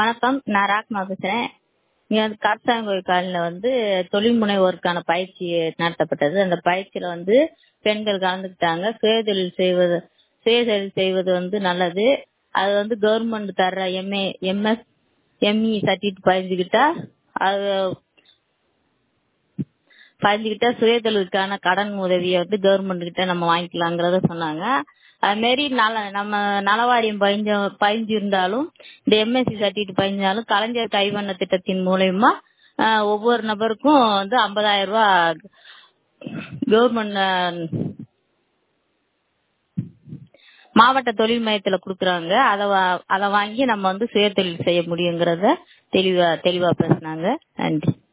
வணக்கம் நான் ராக்மா பேசுறேன் இங்க வந்து கருத்தாங்கோயில் காலனில வந்து தொழில் முனைவோருக்கான பயிற்சி நடத்தப்பட்டது அந்த பயிற்சியில வந்து பெண்கள் கலந்துக்கிட்டாங்க சுயதொழில் செய்வது சுயதொழில் செய்வது வந்து நல்லது அது வந்து கவர்மெண்ட் தர்ற எம்ஏ எம்எஸ் எம்இ சர்டிஃபிகேட் பதிஞ்சுக்கிட்டா அது பதிஞ்சுக்கிட்டா சுயதொழிலுக்கான கடன் உதவியை வந்து கவர்மெண்ட் கிட்ட நம்ம வாங்கிக்கலாங்கிறத சொன்னாங்க அது மாரி நல நம்ம நலவாரியம் பதிஞ்ச பதிஞ்சிருந்தாலும் இந்த எம்எஸ்சி சர்டிஃபிகேட் பதிஞ்சாலும் கலைஞர் கைவண்ண திட்டத்தின் மூலயமா ஆஹ், ஒவ்வொரு நபருக்கும் வந்து ஐம்பதாயிரம் ரூபாய் கவர்மெண்ட் மாவட்ட தொழில் மையத்துல குடுக்குறாங்க அத வா- அத வாங்கி நம்ம வந்து சுயதொழில் செய்ய முடியுங்கிறத தெளிவா தெளிவா பேசுனாங்க நன்றி